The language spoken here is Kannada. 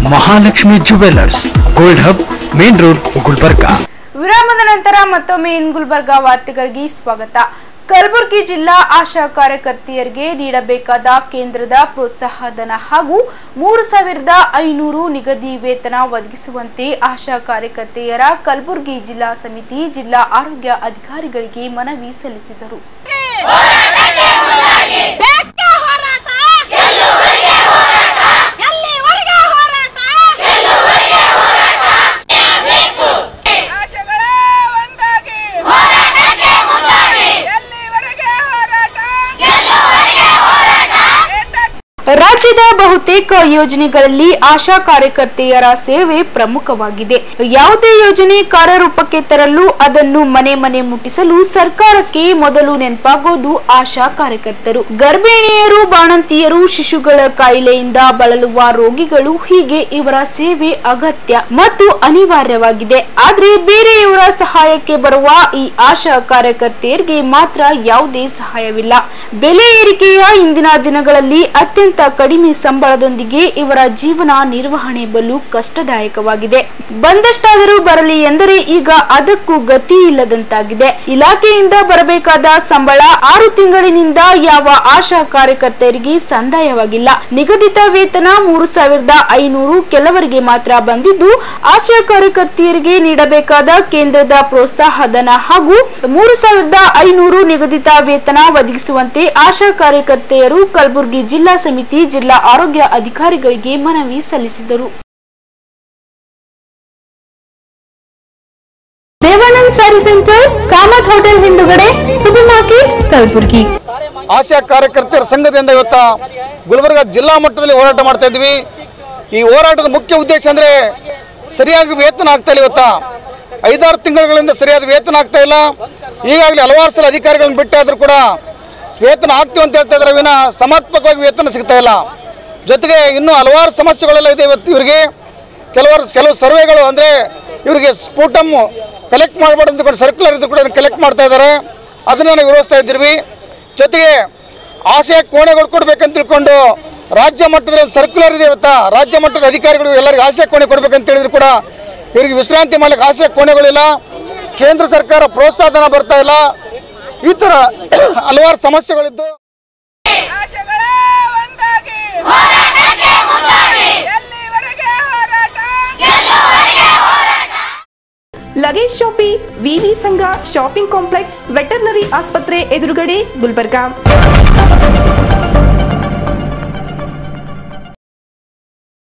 Mahalakshmi jewellers gold hub main road Gulbarga ವಿರಾಮದ ನಂತರ ಮತ್ತೊಮ್ಮೆ ಇನ್ ಗುಲ್ಬರ್ಗಾ ವಾರ್ತೆಗಳಿಗೆ ಸ್ವಾಗತ ಕಲಬುರಗಿ ಜಿಲ್ಲಾ ಆಶಾ ಕಾರ್ಯಕರ್ತೆಯರಿಗೆ ನೀಡಬೇಕಾದ ಕೇಂದ್ರದ ಪ್ರೋತ್ಸಾಹಧನ ಹಾಗೂ ಮೂರು ಸಾವಿರದ ಐನೂರು ನಿಗದಿ ವೇತನ ಒದಗಿಸುವಂತೆ ಆಶಾ ಕಾರ್ಯಕರ್ತೆಯರ ಕಲಬುರಗಿ ಜಿಲ್ಲಾ ಸಮಿತಿ ಜಿಲ್ಲಾ ಆರೋಗ್ಯ ಅಧಿಕಾರಿಗಳಿಗೆ ಮನವಿ ಸಲ್ಲಿಸಿದರು ಬೆಕ್ಕ ಹೋರಾಟ ಎಲ್ಲಿವರೆಗೆ ಹೋರಾಟ ಎಲ್ಲಿವರೆಗೆ ಹೋರಾಟ ಎಲ್ಲಿವರೆಗೆ ಹೋರಾಟ ಆಶೆಗಳೇ ಒಂದಾಗಿ ಹೋರಾಟಕ್ಕೆ ಮುಂದಾಗಿ ಎಲ್ಲಿವರೆಗೆ ಹೋರಾಟ ಎಲ್ಲಿವರೆಗೆ ಹೋರಾಟ ರಾಜ್ಯದ ಬಹುತೇಕ ಯೋಜನೆಗಳಲ್ಲಿ ಆಶಾ ಕಾರ್ಯಕರ್ತೆಯರ ಸೇವೆ ಪ್ರಮುಖವಾಗಿದೆ ಯಾವುದೇ ಯೋಜನೆ ಕಾರ್ಯರೂಪಕ್ಕೆ ತರಲು ಅದನ್ನು ಮನೆ ಮನೆ ಮುಟ್ಟಿಸಲು ಸರ್ಕಾರಕ್ಕೆ ಮೊದಲು ನೆನಪಾಗೋದು ಆಶಾ ಕಾರ್ಯಕರ್ತರು ಗರ್ಭಿಣಿಯರು ಬಾಣಂತಿಯರು ಶಿಶುಗಳ ಕಾಯಿಲೆಯಿಂದ ಬಳಲುವ ರೋಗಿಗಳು ಹೀಗೆ ಇವರ ಸೇವೆ ಅಗತ್ಯ ಮತ್ತು ಅನಿವಾರ್ಯವಾಗಿದೆ ಆದ್ರೆ ಬೇರೆಯವರ ಸಹಾಯಕ್ಕೆ ಬರುವ ಈ ಆಶಾ ಕಾರ್ಯಕರ್ತೆಯರಿಗೆ ಮಾತ್ರ ಯಾವುದೇ ಸಹಾಯವಿಲ್ಲ ಬೆಲೆ ಏರಿಕೆಯ ಇಂದಿನ ದಿನಗಳಲ್ಲಿ ಅತ್ಯಂತ ಕಡಿಮೆ ಸಂಬಳದೊಂದಿಗೆ ಇವರ ಜೀವನ ನಿರ್ವಹಣೆ ಬಲು ಕಷ್ಟದಾಯಕವಾಗಿದೆ ಬಂದಷ್ಟಾದರೂ ಬರಲಿ ಎಂದರೆ ಈಗ ಅದಕ್ಕೂ ಗತಿ ಇಲ್ಲದಂತಾಗಿದೆ ಇಲಾಖೆಯಿಂದ ಬರಬೇಕಾದ ಸಂಬಳ ಆರು ತಿಂಗಳಿನಿಂದ ಯಾವ ಆಶಾ ಕಾರ್ಯಕರ್ತೆಯರಿಗೆ ಸಂದಾಯವಾಗಿಲ್ಲ ನಿಗದಿತ ವೇತನ ಮೂರು ಸಾವಿರದ ಐನೂರು ಕೆಲವರಿಗೆ ಮಾತ್ರ ಬಂದಿದ್ದು ಆಶಾ ಕಾರ್ಯಕರ್ತೆಯರಿಗೆ ನೀಡಬೇಕಾದ ಕೇಂದ್ರದ ಪ್ರೋತ್ಸಾಹಧನ ಹಾಗೂ ಮೂರು ಸಾವಿರದ ಐನೂರು ನಿಗದಿತ ವೇತನ ಒದಗಿಸುವಂತೆ ಆಶಾ ಕಾರ್ಯಕರ್ತೆಯರು ಕಲಬುರಗಿ ಜಿಲ್ಲಾ ಸಮಿತಿ ಜಿಲ್ಲಾ ಆರೋಗ್ಯ ಅಧಿಕಾರಿಗಳಿಗೆ ಮನವಿ ಸಲ್ಲಿಸಿದರು ದೇವಾನಂದ್ ಸ್ಯಾರಿ ಸೆಂಟರ್ ಕಾಮತ್ ಹೋಟೆಲ್ ಹಿಂದುಗಡೆ ಸೂಪರ್ ಮಾರ್ಕೆಟ್ ಕಲಬುರಗಿ ಆಶಾ ಕಾರ್ಯಕರ್ತರ ಸಂಘದಿಂದ ಇವತ್ತ ಗುಲ್ಬರ್ಗ ಜಿಲ್ಲಾ ಮಟ್ಟದಲ್ಲಿ ಹೋರಾಟ ಮಾಡ್ತಾ ಇದ್ವಿ ಈ ಹೋರಾಟದ ಮುಖ್ಯ ಉದ್ದೇಶ ಅಂದರೆ ಸರಿಯಾಗಿ ವೇತನ ಆಗ್ತಾ ಇಲ್ಲ ಇವತ್ತ ಐದಾರು ತಿಂಗಳುಗಳಿಂದ ಸರಿಯಾದ ವೇತನ ಆಗ್ತಾ ಇಲ್ಲ ಈಗಾಗಲೇ ಹಲವಾರು ಸಲ ಅಧಿಕಾರಿಗಳನ್ನ ಬಿಟ್ಟಾದರೂ ಕೂಡ ವೇತನ ಆಗ್ತೀವಿ ಅಂತ ಹೇಳ್ತಾ ಇದ್ದಾರೆ ವಿನ ಸಮರ್ಪಕವಾಗಿ ವೇತನ ಸಿಗ್ತಾ ಇಲ್ಲ ಜೊತೆಗೆ ಇನ್ನೂ ಹಲವಾರು ಸಮಸ್ಯೆಗಳೆಲ್ಲ ಇದೆ ಇವತ್ತು ಇವರಿಗೆ ಕೆಲವರು ಕೆಲವು ಸರ್ವೆಗಳು ಅಂದರೆ ಇವರಿಗೆ ಸ್ಫೋಟಮ್ ಕಲೆಕ್ಟ್ ಮಾಡಬಾರ್ದು ಅಂತಕೊಂಡು ಸರ್ಕ್ಯುಲರ್ ಇದ್ದು ಕೂಡ ಕಲೆಕ್ಟ್ ಮಾಡ್ತಾ ಇದ್ದಾರೆ ಅದನ್ನು ನಾವು ವಿರೋಧಿಸ್ತಾ ಇದ್ದೀವಿ ಜೊತೆಗೆ ಆಶಯ ಕೋಣೆಗಳು ಕೊಡ್ಬೇಕಂತ ತಿಳ್ಕೊಂಡು ರಾಜ್ಯ ಮಟ್ಟದಲ್ಲಿ ಒಂದು ಸರ್ಕ್ಯುಲರ್ ಇದೆ ಇವತ್ತ ರಾಜ್ಯ ಮಟ್ಟದ ಅಧಿಕಾರಿಗಳು ಎಲ್ಲರಿಗೂ ಆಶಯ ಕೋಣೆ ಕೊಡ್ಬೇಕಂತ ಹೇಳಿದ್ರು ಕೂಡ ಇವರಿಗೆ ವಿಶ್ರಾಂತಿ ಮಾಡ್ಲಿಕ್ಕೆ ಆಶಯ ಕೋಣೆಗಳಿಲ್ಲ ಕೇಂದ್ರ ಸರ್ಕಾರ ಪ್ರೋತ್ಸಾಹಧನ ಬರ್ತಾ ಇಲ್ಲ ಈ ಥರ ಹಲವಾರು ಸಮಸ್ಯೆಗಳಿದ್ದು ಆಶೆಗಳೇ ಒಂದಾಗಿ ಹೋರಾಟಕ್ಕೆ ಮುಂದಾಗಿ ಎಲ್ಲಿವರೆಗೆ ಹೋರಾಟ ಎಲ್ಲಿವರೆಗೆ ಹೋರಾಟ ಲಗೇಜ್ ಶಾಪಿ ವಿವಿ ಸಂಘ ಶಾಪಿಂಗ್ ಕಾಂಪ್ಲೆಕ್ಸ್ ವೆಟರ್ನರಿ ಆಸ್ಪತ್ರೆ ಎದುರುಗಡೆ ಗುಲ್ಬರ್ಗಾ